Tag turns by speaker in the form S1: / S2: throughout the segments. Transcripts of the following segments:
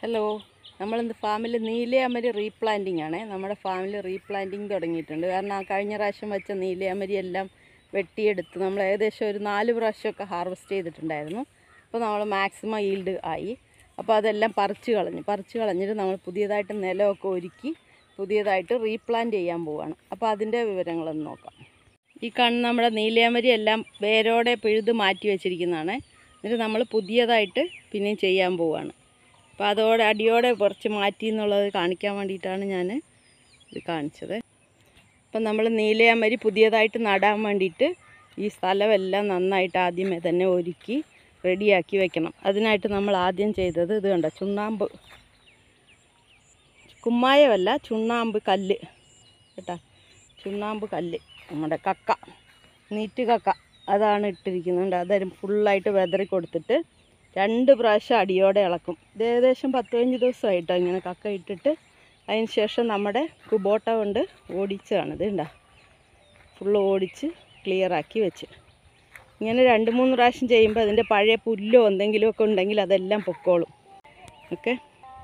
S1: hello നമ്മളിന്ന് ഫാമിൽ നീലയാമരി replanting ആണ് നമ്മുടെ ഫാമിൽ റീപ്ലാന്റിംഗ് തുടങ്ങിയിട്ടുണ്ട് കാരണം ആ കഴിഞ്ഞ പ്രാവശ്യം വെച്ച നീലയാമരി എല്ലാം വെട്ടിയെടുത്ത് നമ്മൾ ഏകദേശം ഒരു നാല് പ്രാവശ്യമൊക്കെ ഹാർവെസ്റ്റ് ചെയ്തിട്ടുണ്ടായിരുന്നു അപ്പോൾ നമ്മൾ മാക്സിമം ഈൽഡ് ആയി അപ്പോൾ അതെല്ലാം പറിച്ച് കളഞ്ഞു പറിച്ച് കളഞ്ഞിട്ട് നമ്മൾ പുതിയതായിട്ട് നിലമൊക്കെ ഒരുക്കി പുതിയതായിട്ട് റീപ്ലാന്റ് ചെയ്യാൻ പോവുകയാണ് അപ്പോൾ അതിൻ്റെ വിവരങ്ങളൊന്ന് നോക്കാം ഈ കാണുന്ന നമ്മുടെ നീലയാമരി എല്ലാം വേരോടെ പിഴുത് മാറ്റി വെച്ചിരിക്കുന്നതാണ് എന്നിട്ട് നമ്മൾ പുതിയതായിട്ട് പിന്നെയും ചെയ്യാൻ പോവുകയാണ് അപ്പോൾ അതോടെ അടിയോടെ കുറച്ച് മാറ്റി എന്നുള്ളത് കാണിക്കാൻ വേണ്ടിയിട്ടാണ് ഞാൻ ഇത് കാണിച്ചത് അപ്പം നമ്മൾ നീലയാമരി പുതിയതായിട്ട് നടാൻ വേണ്ടിയിട്ട് ഈ സ്ഥലമെല്ലാം നന്നായിട്ട് ആദ്യമേ തന്നെ ഒരുക്കി റെഡിയാക്കി വെക്കണം അതിനായിട്ട് നമ്മൾ ആദ്യം ചെയ്തത് ഇത് കണ്ടോ ചുണ്ണാമ്പ് കുമ്മായമല്ല ചുണ്ണാമ്പ് കല്ല് കേട്ടാ ചുണ്ണാമ്പ് കല്ല് നമ്മുടെ കക്ക നീറ്റ് കക്ക അതാണ് ഇട്ടിരിക്കുന്നുണ്ട് അതായത് ഫുള്ളായിട്ട് വെതറി കൊടുത്തിട്ട് രണ്ട് പ്രാവശ്യം അടിയോടെ ഇളക്കും ഇത് ഏകദേശം പത്ത് പതിനഞ്ച് ദിവസമായിട്ടോ ഇങ്ങനെ കക്ക ഇട്ടിട്ട് അതിന് ശേഷം നമ്മുടെ കുബോട്ട കൊണ്ട് ഓടിച്ചതാണ് ഇത് ഉണ്ടോ ഫുള്ള് ഓടിച്ച് ക്ലിയറാക്കി വെച്ച് ഇങ്ങനെ രണ്ട് മൂന്ന് പ്രാവശ്യം ചെയ്യുമ്പോൾ അതിൻ്റെ പഴയ പുല്ലോ എന്തെങ്കിലുമൊക്കെ ഉണ്ടെങ്കിൽ അതെല്ലാം പൊക്കോളും ഓക്കെ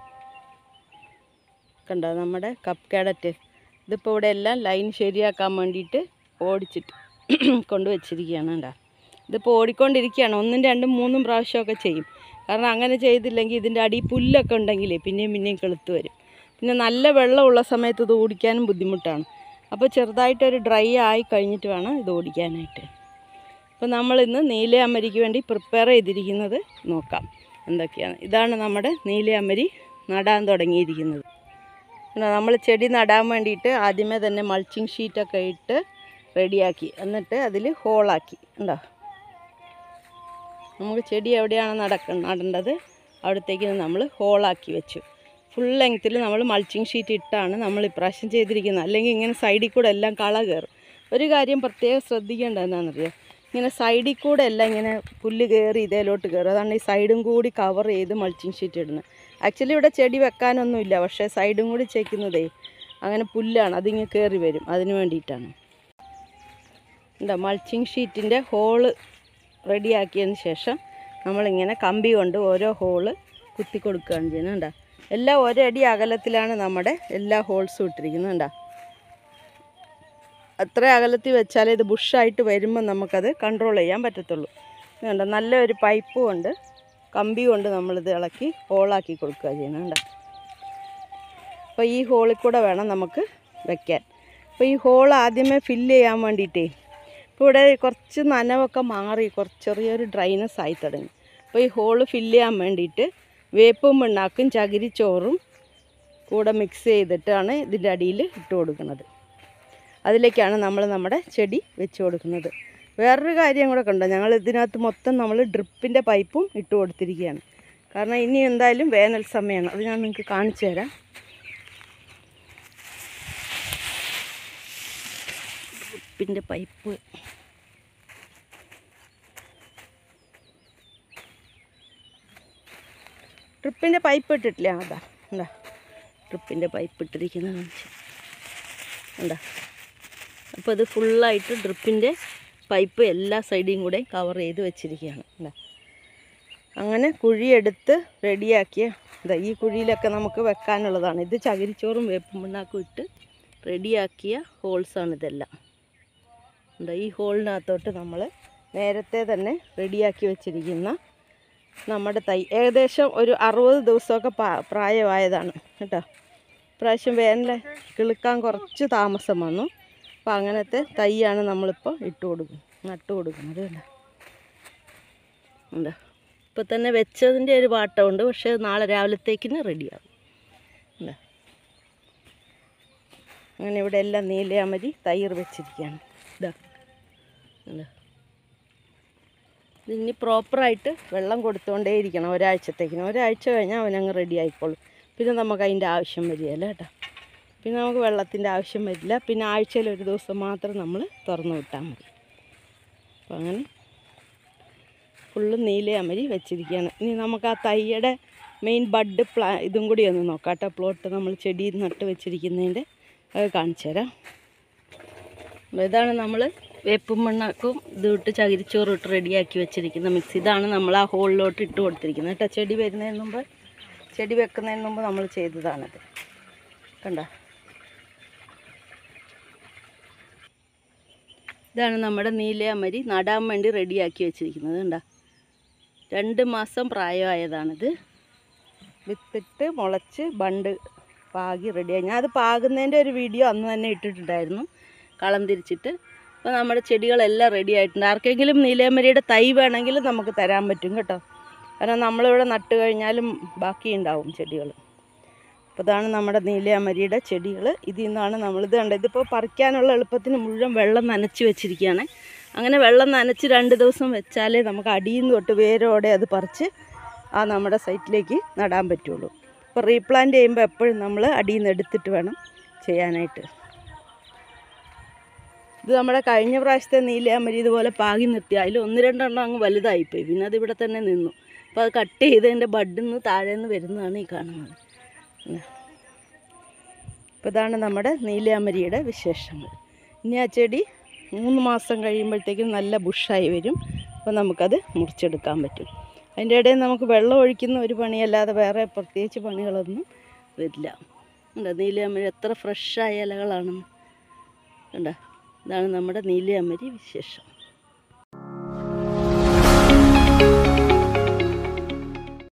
S1: കണ്ടോ നമ്മുടെ കപ്പ് കാഡറ്റ് ഇതിപ്പോൾ ഇവിടെ എല്ലാം ലൈൻ ശരിയാക്കാൻ വേണ്ടിയിട്ട് ഓടിച്ചിട്ട് കൊണ്ട് വെച്ചിരിക്കുകയാണ് കേട്ടോ ഇതിപ്പോൾ ഓടിക്കൊണ്ടിരിക്കുകയാണ് ഒന്നും രണ്ടും മൂന്നും പ്രാവശ്യമൊക്കെ ചെയ്യും കാരണം അങ്ങനെ ചെയ്തില്ലെങ്കിൽ ഇതിൻ്റെ അടി പുല്ലൊക്കെ ഉണ്ടെങ്കിലേ പിന്നെയും പിന്നെയും കിളുത്ത് വരും പിന്നെ നല്ല വെള്ളമുള്ള സമയത്ത് ഇത് ഓടിക്കാനും ബുദ്ധിമുട്ടാണ് അപ്പോൾ ചെറുതായിട്ടൊരു ഡ്രൈ ആയി കഴിഞ്ഞിട്ട് വേണം ഇത് ഓടിക്കാനായിട്ട് അപ്പോൾ നമ്മളിന്ന് നീലയമ്മരിക്ക് വേണ്ടി പ്രിപ്പയർ ചെയ്തിരിക്കുന്നത് നോക്കാം എന്തൊക്കെയാണ് ഇതാണ് നമ്മുടെ നീലയമ്മരി നടാൻ തുടങ്ങിയിരിക്കുന്നത് നമ്മൾ ചെടി നടാൻ വേണ്ടിയിട്ട് ആദ്യമേ തന്നെ മൾച്ചിങ് ഷീറ്റൊക്കെ ഇട്ട് റെഡിയാക്കി എന്നിട്ട് അതിൽ ഹോളാക്കി ഉണ്ടോ നമുക്ക് ചെടി എവിടെയാണ് നടക്ക നടേണ്ടത് അവിടത്തേക്ക് നമ്മൾ ഹോളാക്കി വെച്ചു ഫുൾ ലെങ്ത്തിൽ നമ്മൾ മൾച്ചിങ് ഷീറ്റ് ഇട്ടാണ് നമ്മൾ ഇപ്രാവശ്യം ചെയ്തിരിക്കുന്നത് അല്ലെങ്കിൽ ഇങ്ങനെ സൈഡിൽ കൂടെ എല്ലാം കള കയറും ഒരു കാര്യം പ്രത്യേകം ശ്രദ്ധിക്കേണ്ടത് എന്താണെന്നറിയോ ഇങ്ങനെ സൈഡിൽ കൂടെ എല്ലാം ഇങ്ങനെ പുല്ല് കയറി ഇതേലോട്ട് കയറും അതാണ് ഈ സൈഡും കൂടി കവർ ചെയ്ത് മൾച്ചിങ് ഷീറ്റ് ഇടുന്നത് ആക്ച്വലി ഇവിടെ ചെടി വെക്കാനൊന്നുമില്ല പക്ഷേ സൈഡും കൂടി ചേക്കുന്നതേ അങ്ങനെ പുല്ലാണ് അതിങ്ങനെ കയറി വരും അതിന് വേണ്ടിയിട്ടാണ് എന്താ മൾച്ചിങ് ഷീറ്റിൻ്റെ ഹോള് റെഡിയാക്കിയതിന് ശേഷം നമ്മളിങ്ങനെ കമ്പി കൊണ്ട് ഓരോ ഹോള് കുത്തി കൊടുക്കുകയാണ് ചെയ്യുന്നത് കണ്ടോ എല്ലാം ഒരടി അകലത്തിലാണ് നമ്മുടെ എല്ലാ ഹോൾസും ഇട്ടിരിക്കുന്നത് കണ്ടോ അത്ര അകലത്തിൽ വെച്ചാലേ ഇത് ബുഷായിട്ട് വരുമ്പോൾ നമുക്കത് കൺട്രോൾ ചെയ്യാൻ പറ്റത്തുള്ളൂ ഇത് കണ്ടോ നല്ലൊരു പൈപ്പ് കൊണ്ട് കമ്പി കൊണ്ട് നമ്മളിത് ഇളക്കി ഹോളാക്കി കൊടുക്കുക ചെയ്യുന്നത് കണ്ടോ അപ്പോൾ ഈ ഹോളിൽ കൂടെ വേണം നമുക്ക് വെക്കാൻ അപ്പോൾ ഈ ഹോൾ ആദ്യമേ ഫില്ല് ചെയ്യാൻ വേണ്ടിയിട്ടേ ഇപ്പോൾ ഇവിടെ കുറച്ച് നനവൊക്കെ മാറി കുറച്ച് ചെറിയൊരു ഡ്രൈനസ് ആയി തുടങ്ങി അപ്പോൾ ഈ ഹോള് ഫില്ല് ചെയ്യാൻ വേണ്ടിയിട്ട് വേപ്പും മണ്ണാക്കും ചകിരിച്ചോറും കൂടെ മിക്സ് ചെയ്തിട്ടാണ് ഇതിൻ്റെ അടിയിൽ ഇട്ട് കൊടുക്കുന്നത് അതിലേക്കാണ് നമ്മൾ നമ്മുടെ ചെടി വെച്ച് കൊടുക്കുന്നത് വേറൊരു കാര്യം കൂടെ കണ്ടോ ഞങ്ങൾ ഇതിനകത്ത് മൊത്തം നമ്മൾ ഡ്രിപ്പിൻ്റെ പൈപ്പും ഇട്ട് കൊടുത്തിരിക്കുകയാണ് കാരണം ഇനി എന്തായാലും വേനൽ സമയമാണ് അത് ഞാൻ നിങ്ങൾക്ക് കാണിച്ചു തരാം ഡ്രിപ്പിൻ്റെ പൈപ്പ് ട്രിപ്പിൻ്റെ പൈപ്പ് ഇട്ടിട്ടില്ല അതാ എന്താ ട്രിപ്പിൻ്റെ പൈപ്പ് ഇട്ടിരിക്കുന്നത് എന്താ അപ്പോൾ ഇത് ഫുള്ളായിട്ട് ഡ്രിപ്പിൻ്റെ പൈപ്പ് എല്ലാ സൈഡിലും കൂടെ കവർ ചെയ്ത് വെച്ചിരിക്കുകയാണ് എന്താ അങ്ങനെ കുഴിയെടുത്ത് റെഡിയാക്കിയ ഇതാ ഈ കുഴിയിലൊക്കെ നമുക്ക് വെക്കാനുള്ളതാണ് ഇത് ചകിരിച്ചോറും വേപ്പും മണ്ണാക്കും ഇട്ട് റെഡിയാക്കിയ ഹോൾസാണ് ഇതെല്ലാം എന്താ ഈ ഹോളിനകത്തോട്ട് നമ്മൾ നേരത്തെ തന്നെ റെഡിയാക്കി വെച്ചിരിക്കുന്ന നമ്മുടെ തൈ ഏകദേശം ഒരു അറുപത് ദിവസമൊക്കെ പാ- പ്രായമായതാണ് കേട്ടോ പ്രാവശ്യം വേനൽ കിളുക്കാൻ കുറച്ച് താമസം വന്നു അപ്പോൾ അങ്ങനത്തെ തൈയാണ് നമ്മളിപ്പോൾ ഇട്ട് കൊടുക്കും നട്ട് കൊടുക്കുന്നത് കേട്ടോ എന്താ ഇപ്പോൾ തന്നെ വെച്ചതിൻ്റെ ഒരു പാട്ടമുണ്ട് പക്ഷേ നാളെ രാവിലത്തേക്കിന് റെഡിയാകും എന്താ അങ്ങനെ ഇവിടെ എല്ലാം നീലയാമരി തൈർ വെച്ചിരിക്കുകയാണ് ഇതാ എന്താ ഇതിനി പ്രോപ്പറായിട്ട് വെള്ളം കൊടുത്തുകൊണ്ടേയിരിക്കണം ഒരാഴ്ചത്തേക്കിന് ഒരാഴ്ച കഴിഞ്ഞാൽ അവനങ്ങ് റെഡി ആയിക്കോളും പിന്നെ നമുക്ക് അതിൻ്റെ ആവശ്യം വരികയല്ല കേട്ടോ പിന്നെ നമുക്ക് വെള്ളത്തിൻ്റെ ആവശ്യം വരില്ല പിന്നെ ആഴ്ചയിൽ ഒരു ദിവസം മാത്രം നമ്മൾ തുറന്നു വിട്ടാൽ മതി അപ്പം അങ്ങനെ ഫുള്ള് നീലയമരി വെച്ചിരിക്കുകയാണ് ഇനി നമുക്ക് ആ തൈയുടെ മെയിൻ ബഡ് പ്ലാ ഇതും കൂടി ഒന്ന് നോക്കാം കേട്ടോ പ്ലോട്ട് നമ്മൾ ചെടി നട്ട് വെച്ചിരിക്കുന്നതിൻ്റെ അത് കാണിച്ചു തരാം അപ്പോൾ ഇതാണ് നമ്മൾ വേപ്പും മണ്ണാക്കും ഇതിട്ട് ചകിരിച്ചോറും ഇട്ട് റെഡിയാക്കി വെച്ചിരിക്കുന്ന മിക്സ് ഇതാണ് നമ്മൾ ആ ഹോളിലോട്ട് ഇട്ട് കൊടുത്തിരിക്കുന്നത് കേട്ടോ ചെടി വരുന്നതിന് മുമ്പ് ചെടി വെക്കുന്നതിന് മുമ്പ് നമ്മൾ ചെയ്തതാണത് കണ്ട ഇതാണ് നമ്മുടെ നീലയാമരി നടാൻ വേണ്ടി റെഡിയാക്കി വെച്ചിരിക്കുന്നത് കണ്ട രണ്ട് മാസം പ്രായമായതാണിത് വിത്തിട്ട് മുളച്ച് ബണ്ട് പാകി റെഡിയായി ഞാൻ അത് പാകുന്നതിൻ്റെ ഒരു വീഡിയോ അന്ന് തന്നെ ഇട്ടിട്ടുണ്ടായിരുന്നു കളം തിരിച്ചിട്ട് അപ്പോൾ നമ്മുടെ ചെടികളെല്ലാം റെഡി ആയിട്ടുണ്ട് ആർക്കെങ്കിലും നീലയമരിയുടെ തൈ വേണമെങ്കിൽ നമുക്ക് തരാൻ പറ്റും കേട്ടോ കാരണം നമ്മളിവിടെ നട്ട് കഴിഞ്ഞാലും ബാക്കിയുണ്ടാവും ചെടികൾ അപ്പോൾ ഇതാണ് നമ്മുടെ നീലയമരിയുടെ ചെടികൾ ഇതിൽ നിന്നാണ് നമ്മളിത് കണ്ടത് ഇതിപ്പോൾ പറിക്കാനുള്ള എളുപ്പത്തിന് മുഴുവൻ വെള്ളം നനച്ച് വെച്ചിരിക്കുകയാണ് അങ്ങനെ വെള്ളം നനച്ച് രണ്ട് ദിവസം വെച്ചാലേ നമുക്ക് അടിയിൽ നിന്ന് തൊട്ട് വേരോടെ അത് പറിച്ച് ആ നമ്മുടെ സൈറ്റിലേക്ക് നടാൻ പറ്റുള്ളൂ അപ്പോൾ റീപ്ലാന്റ് ചെയ്യുമ്പോൾ എപ്പോഴും നമ്മൾ അടിയിൽ നിന്ന് എടുത്തിട്ട് വേണം ചെയ്യാനായിട്ട് ഇത് നമ്മുടെ കഴിഞ്ഞ പ്രാവശ്യത്തെ നീലയാമരി ഇതുപോലെ പാകി നിർത്തി അതിൽ ഒന്ന് രണ്ടെണ്ണം അങ്ങ് വലുതായിപ്പോയി പിന്നെ അത് ഇവിടെ തന്നെ നിന്നു അപ്പോൾ അത് കട്ട് ചെയ്തതിൻ്റെ ബഡിൽ നിന്ന് താഴെ നിന്ന് വരുന്നതാണ് ഈ കാണുന്നത് അപ്പോൾ ഇതാണ് നമ്മുടെ നീലയാമരിയുടെ വിശേഷങ്ങൾ ഇനി ആ ചെടി മൂന്ന് മാസം കഴിയുമ്പോഴത്തേക്കും നല്ല ബുഷായി വരും അപ്പോൾ നമുക്കത് മുറിച്ചെടുക്കാൻ പറ്റും അതിൻ്റെ ഇടയിൽ നമുക്ക് വെള്ളം ഒഴിക്കുന്ന ഒരു പണിയല്ലാതെ വേറെ പ്രത്യേകിച്ച് പണികളൊന്നും വരില്ല കണ്ടോ നീലയാമരി എത്ര ഫ്രഷായ ഇലകളാണെന്ന് കണ്ടോ ഇതാണ് നമ്മുടെ നീലയാമരി വിശേഷം